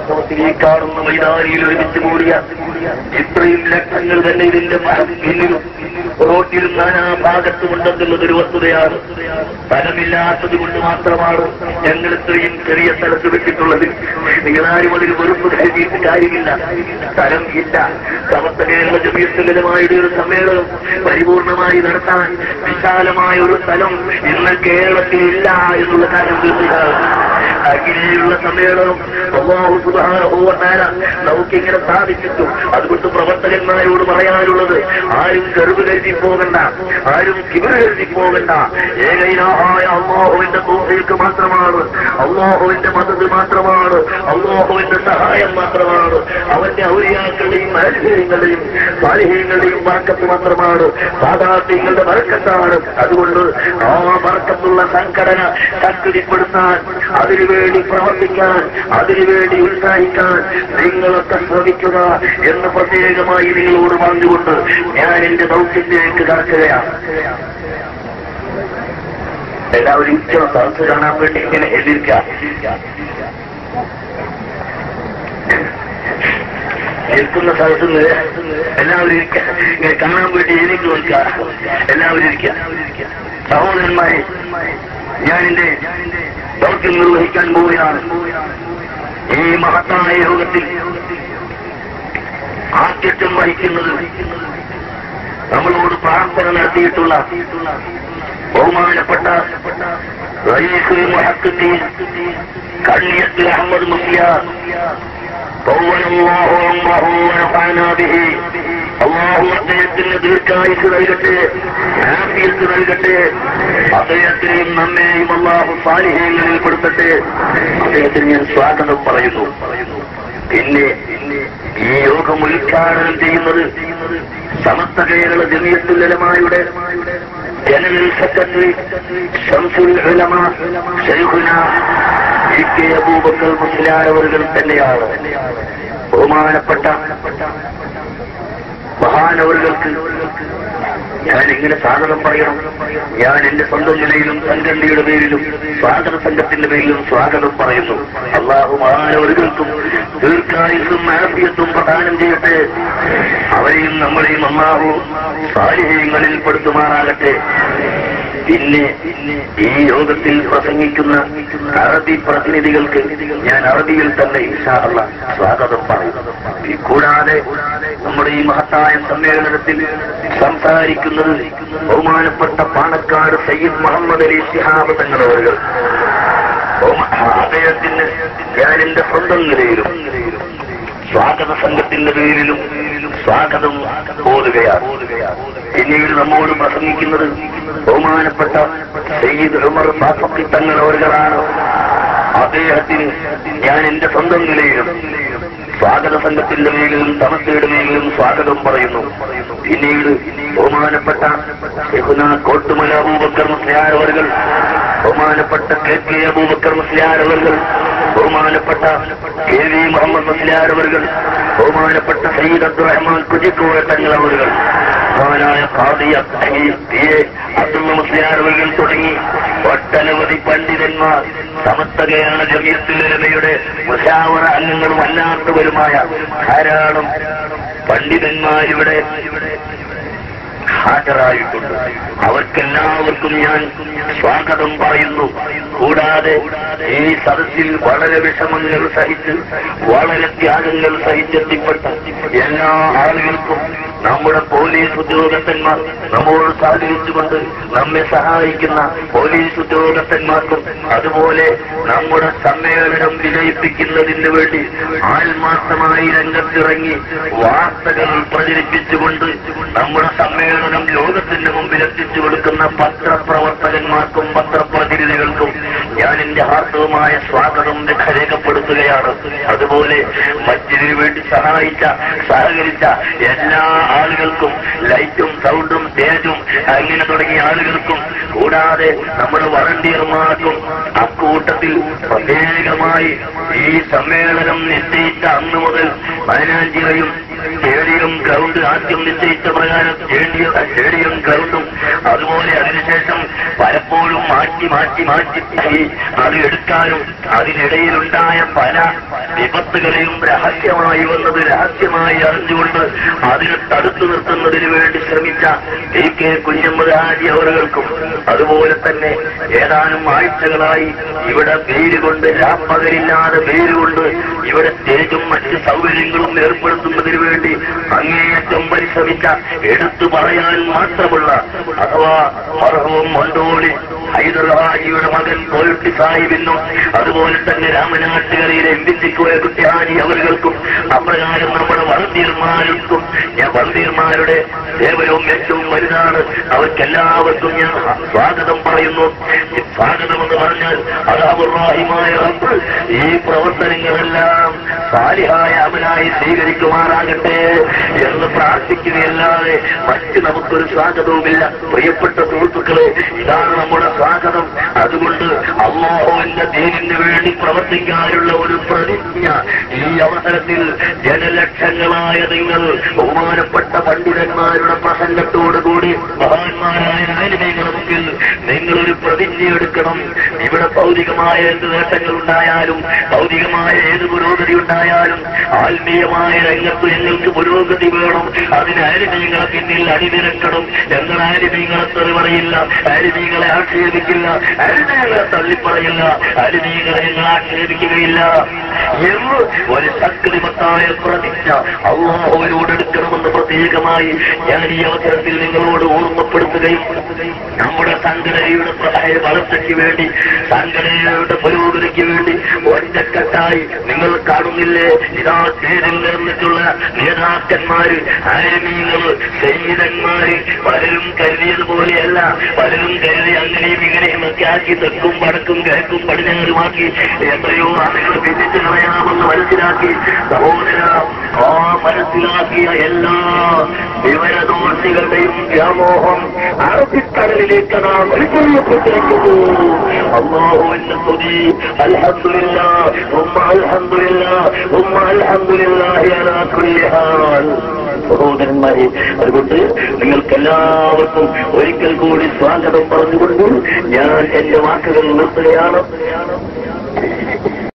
വാസ്തവത്തിൽ ഈ കാണുന്ന മൈതാനിയിൽ ഒരുമിച്ച് കൂടിയ ഇത്രയും ലക്ഷങ്ങൾ തന്നെ ഇതിന്റെ പിന്നിലും റോട്ടിലും നാനാ ഭാഗത്തുമുണ്ടെന്നുള്ളത് ഒരു വസ്തുതയാണ് സ്ഥലമില്ലാത്തത് കൊണ്ട് മാത്രമാണ് ഞങ്ങൾ ഇത്രയും ചെറിയ സ്ഥലത്ത് വെച്ചിട്ടുള്ളത് നിങ്ങളാരും അതിന് വെറുപ്പ് കരുതിയിട്ട് കാര്യമില്ല സ്ഥലം ഇല്ല സമസ്ത കേരള ജമീയത്തുലമായുടെ ഒരു സമ്മേളനം പരിപൂർണമായി നടത്താൻ വിശാലമായ ഒരു സ്ഥലം ഇന്ന് കേരളത്തിൽ ഇല്ല എന്നുള്ള കാര്യം തീർച്ചയാണ് അങ്ങനെയുള്ള സമ്മേളനം അള്ളാഹു സുധാരണ നമുക്കിങ്ങനെ സാധിച്ചിട്ടു അതുകൊണ്ട് പ്രവർത്തകന്മാരോട് പറയാനുള്ളത് ആരും കരുവ് കരുതി പോകണ്ട ആരും കിവർ കരുതി പോകണ്ട ഏകൈനായ അള്ളാഹുവിന്റെ തോഫയ്ക്ക് മാത്രമാണ് അള്ളാഹുവിന്റെ മതത് മാത്രമാണ് അള്ളാഹുവിന്റെ സഹായം മാത്രമാണ് അവന്റെ ഔര്യാക്കളുടെയും അത്ഭുതങ്ങളുടെയും സാലിഹ്യങ്ങളുടെയും വർക്കത്ത് മാത്രമാണ് സാധാർത്ഥ്യങ്ങളുടെ വർക്കത്താണ് അതുകൊണ്ട് ആ വർക്കത്തുള്ള സംഘടന ശക്തിപ്പെടുത്താൻ അതിനുവേണ്ടി പ്രവർത്തിക്കാൻ അതിനുവേണ്ടി ഉത്സാഹിക്കാൻ നിങ്ങളൊക്കെ ശ്രമിക്കുക എന്ന് പ്രത്യേകമായി നിങ്ങളോട് പറഞ്ഞുകൊണ്ട് ഞാൻ എന്റെ ദൗത്യത്തിലേക്ക് കടക്കുകയാണ് എല്ലാവരും ഉച്ച സദസ് കാണാൻ വേണ്ടി ഇങ്ങനെ എതിർക്കാം നിൽക്കുന്ന സ്ഥലത്ത് നിന്ന് എല്ലാവരും ഇരിക്കുക ഇങ്ങനെ കാണാൻ വേണ്ടി എനിക്ക് നോക്കുക എല്ലാവരും ഇരിക്കുക സഹോദരന്മാരെ ഞാൻ എന്റെ ദൗത്യം നിർവഹിക്കാൻ പോവുകയാണ് ഈ മഹത്തായ യോഗത്തിൽ ആദ്യത്വം വഹിക്കുന്നത് നമ്മളോട് പ്രാർത്ഥന നടത്തിയിട്ടുള്ള ബഹുമാനപ്പെട്ട റയീസുൽ മുഹക്കുദ്ദീൻ കണ്ണിയത്തിൽ അഹമ്മദ് മുസ്ലിയാർ طول الله عمره ونفعنا به അള്ളാഹു അദ്ദേഹത്തിന് ദീർഘായുസ് നൽകട്ടെ ആഫിയത്ത് നൽകട്ടെ അദ്ദേഹത്തിനെയും നമ്മെയും അള്ളാഹു സാലിഹ്യങ്ങളിൽ പെടുത്തട്ടെ അദ്ദേഹത്തിന് ഞാൻ സ്വാഗതം പറയുന്നു പിന്നെ ഈ യോഗം ഉദ്ഘാടനം ചെയ്യുന്നത് സമസ്ത കേരള ജമിയത്തുലമായുടെ general secretary Shamsul Ulama Shaikhuna E K Abubakar മുസ്ലാരവറുകൾ തന്നെയാണ് ബഹുമാനപ്പെട്ട മഹാനവറുകൾക്ക് ഞാൻ ഇങ്ങനെ സ്വാഗതം പറയണം ഞാൻ എന്റെ സ്വന്തം നിലയിലും സംഘടനയുടെ പേരിലും സ്വാഗത സംഘത്തിന്റെ പേരിലും സ്വാഗതം പറയുന്നു അള്ളാഹു മഹാനവറുകൾക്കും ദീർഘായുസും ആഫിയത്തും പ്രദാനം ചെയ്യട്ടെ അവരെയും നമ്മളെയും അള്ളാഹു സാഹചര്യങ്ങളിൽ പെടുത്തുമാറാകട്ടെ പിന്നെ ഈ യോഗത്തിൽ പ്രസംഗിക്കുന്ന അറബി പ്രതിനിധികൾക്ക് ഞാൻ അറബിയിൽ തന്നെ ഇൻഷാ അല്ല സ്വാഗതം പറയും ഈ കൂടാതെ നമ്മുടെ ഈ മഹത്തായ സമ്മേളനത്തിൽ സംസാരിക്കുന്നത് ബഹുമാനപ്പെട്ട പാണക്കാട് സയ്യിദ് മുഹമ്മദ് അലി ശിഹാബ് തങ്ങളവர்கள் അദ്ദേഹത്തിന് ഞാൻ എന്റെ സ്വന്തം നിലയിലും സ്വാഗത സംഘത്തിന്റെ പേരിലും സ്വാഗതം ഓതുകയാണ് പിന്നീട് നമ്മോട് പ്രസംഗിക്കുന്നത് ബഹുമാനപ്പെട്ട സയ്യിദ് ഉമർ ഫാഫക്കി തങ്ങളവர்களാണ് അദ്ദേഹത്തിന് ഞാൻ എന്റെ സ്വന്തം നിലയിലും സ്വാഗത സംഘത്തിന്റെ മേലിലും സമസ്തയുടെ മേലിലും സ്വാഗതം പറയുന്നു പിന്നീട് ബഹുമാനപ്പെട്ട യഹുന കോട്ടുമല അബൂബക്കർ മുസ്ലിയാരവர்கள் ബഹുമാനപ്പെട്ട കെ കെ അബൂബക്കർ മുസ്ലിയാരവர்கள் ബഹുമാനപ്പെട്ട കെ വി മുഹമ്മദ് മുസ്ലിയാരവர்கள் ബഹുമാനപ്പെട്ട സയ്യിദ് അബ്ദുറഹ്മാൻ കുജിക്കോയ തങ്ങളവர்கள் മഹാനായ ഖാദി പി എ അബ്ദുള്ള മുസ്ലിയാരവர்கள் തുടങ്ങി ഒട്ടനവധി പണ്ഡിതന്മാർ സമസ്ത കേരള ജമീയത്തുലമയുടെ മുഷാവറ അംഗങ്ങളും അല്ലാത്തവരുമായ ധാരാളം പണ്ഡിതന്മാരിവിടെ ഹാജരായിട്ടുണ്ട് അവർക്കെല്ലാവർക്കും ഞാൻ സ്വാഗതം പറയുന്നു കൂടാതെ ഈ സദസ്സിൽ വളരെ വിഷമങ്ങൾ സഹിച്ച് വളരെ ത്യാഗങ്ങൾ സഹിച്ചെത്തിപ്പെട്ട എല്ലാ ആളുകൾക്കും നമ്മുടെ പോലീസ് ഉദ്യോഗസ്ഥന്മാർ നമ്മോട് സഹകരിച്ചുകൊണ്ട് നമ്മെ സഹായിക്കുന്ന പോലീസ് ഉദ്യോഗസ്ഥന്മാർക്കും അതുപോലെ നമ്മുടെ സമ്മേളനം വിജയിപ്പിക്കുന്നതിന് വേണ്ടി ആത്മാർത്ഥമായി രംഗത്തിറങ്ങി വാർത്തകൾ പ്രചരിപ്പിച്ചുകൊണ്ട് നമ്മുടെ സമ്മേളനം ലോകത്തിന്റെ മുമ്പിൽ എത്തിച്ചു കൊടുക്കുന്ന പത്രപ്രവർത്തകന്മാർക്കും പത്രപ്രതിനിധികൾക്കും ഞാൻ എന്റെ ഹാർദവുമായ സ്വാഗതം രേഖപ്പെടുത്തുകയാണ് അതുപോലെ മറ്റിനു വേണ്ടി സഹായിച്ച സഹകരിച്ച എല്ലാ ആളുകൾക്കും ലൈറ്റും സൗണ്ടും സ്റ്റേജും അങ്ങനെ തുടങ്ങിയ ആളുകൾക്കും കൂടാതെ നമ്മുടെ വളണ്ടിയർമാർക്കും അക്കൂട്ടത്തിൽ പ്രത്യേകമായി ഈ സമ്മേളനം നിശ്ചയിച്ച അന്ന് മുതൽ പതിനാഞ്ചിറയും സ്റ്റേഡിയം ഗ്രൗണ്ട് ആദ്യം നിശ്ചയിച്ച പ്രകാരം സ്റ്റേഡിയം സ്റ്റേഡിയം ഗ്രൗണ്ടും അതുപോലെ അതിനുശേഷം പലപ്പോഴും മാറ്റി മാറ്റി മാറ്റി ഈ അത് എടുക്കാനും അതിനിടയിലുണ്ടായ പല വിപത്തുകളെയും രഹസ്യമായി വന്നത് രഹസ്യമായി അറിഞ്ഞുകൊണ്ട് അതിനെ തടുത്തു നിർത്തുന്നതിന് വേണ്ടി ശ്രമിച്ച എ കെ കുഞ്ഞമ്മദ് ഹാജി അവറുകൾക്കും അതുപോലെ തന്നെ ഏതാനും ആഴ്ചകളായി ഇവിടെ വെയിൽ കൊണ്ട് രാപ്പകലില്ലാതെ വെയിൽ കൊണ്ട് ഇവിടെ സ്റ്റേജും മറ്റ് സൗകര്യങ്ങളും ഏർപ്പെടുത്തുന്നതിന് വേണ്ടി അങ്ങേയറ്റം പരിശ്രമിച്ച എടുത്തു പറയാൻ മാത്രമുള്ള അഥവാ മർഹവും മണ്ടോളി ഹൈദർഹാജിയുടെ മകൻ കോയുട്ടി സാഹിബിനും അതുപോലെ തന്നെ രാമനാട്ടുകരയിലെ എം പി സിക്കോയ കുട്ടിഹാജി അവരുകൾക്കും അപ്രകാരം നമ്മുടെ വളർത്തീർമാർക്കും ഞാൻ വളർത്തീർമാരുടെ സേവനവും ഏറ്റവും വലുതാണ് അവർക്കെല്ലാവർക്കും ഞാൻ സ്വാഗതം പറയുന്നു ഈ സ്വാഗതമെന്ന് പറഞ്ഞാൽ അതാബുറാഹിമായ റബ്ബ് ഈ പ്രവർത്തനങ്ങളെല്ലാം സാലിഹായ അമലായി സ്വീകരിക്കുമാറാകട്ടെ എന്ന് പ്രാർത്ഥിക്കുകയല്ലാതെ മറ്റ് നമുക്കൊരു സ്വാഗതവുമില്ല പ്രിയപ്പെട്ട സുഹൃത്തുക്കളെ ഇതാണ് നമ്മുടെ സ്വാഗതം അതുകൊണ്ട് അള്ളാഹുവിന്റെ ദീനിന് വേണ്ടി പ്രവർത്തിക്കാനുള്ള ഒരു പ്രതിജ്ഞ ഈ അവസരത്തിൽ ജനലക്ഷങ്ങളായ നിങ്ങൾ ബഹുമാനപ്പെട്ട പണ്ഡിതന്മാരുടെ പ്രസംഗത്തോടുകൂടി മഹാന്മാരായ ആനുമീകളുടെ മുമ്പിൽ നിങ്ങളൊരു പ്രതിജ്ഞ എടുക്കണം ഇവിടെ ഭൗതികമായ എന്ത് നേട്ടങ്ങൾ ഉണ്ടായാലും ഭൗതികമായ ഏത് പുരോഗതി ഉണ്ടായാലും ആത്മീയമായ രംഗത്ത് ഞങ്ങൾക്ക് പുരോഗതി വേണം അതിന് ആരുമീങ്ങളെ പിന്നിൽ അണിനിരക്കണം ഞങ്ങൾ ആരുമീങ്ങളെ തെറി പറയില്ല ആരുമീങ്ങളെ ആക്ഷേപിക്കില്ല ആരുമീങ്ങളെ തള്ളിപ്പറയില്ല ആരുമീങ്ങളെ ഞങ്ങൾ ആക്ഷേപിക്കുകയില്ല എന്ന് ഒരു ശക്തിമത്തായ പ്രതിജ്ഞ അള്ളാഹുവിനോട് എടുക്കണമെന്ന് പ്രത്യേകമായി ഞാൻ ഈ അവസരത്തിൽ നിങ്ങളോട് ഓർമ്മപ്പെടുത്തുകയും നമ്മുടെ സംഘടനയുടെ പ്രധാന വളർച്ചയ്ക്ക് വേണ്ടി സംഘടനയുടെ പുരോഗതിക്ക് വേണ്ടി ഒറ്റക്കെട്ടായി നിങ്ങൾ കാണുന്നില്ലേ ഇതാ ചേരിൽ നിർന്നിട്ടുള്ള നേതാക്കന്മാര് ആരമീങ്ങള് സൈനികന്മാര് പലരും കരുതിയതുപോലെയല്ല പലരും കരുതി അങ്ങനെയും ഇങ്ങനെയും ഒക്കെ ആക്കി തെക്കും വടക്കും കിഴക്കും പടിഞ്ഞാറുമാക്കി എത്രയോ ആളുകൾ വിധിച്ചു കളയാമെന്ന് മനസ്സിലാക്കി സഹോദര ആ മനസ്സിലാക്കിയ എല്ലാ വിവരദോഷികളുടെയും വ്യാമോഹം അറബിക്കടലിലേക്ക് നാം വലിച്ചെറിയപ്പെട്ടിരിക്കുന്നു അള്ളാഹുവിന്റെ സ്തുതി അൽഹംദുലില്ല ഉമ്മ അൽഹംദുലില്ല ഉമ്മ അൽഹംദുലില്ലാഹി അലാ കുല്ലി ഹാൽ സഹോദരന്മാരെ അതുകൊണ്ട് നിങ്ങൾക്ക് എല്ലാവർക്കും ഒരിക്കൽ കൂടി സ്വാഗതം പറഞ്ഞുകൊണ്ട് ഞാൻ എന്റെ വാക്കുകൾ നിർത്തുകയാണ്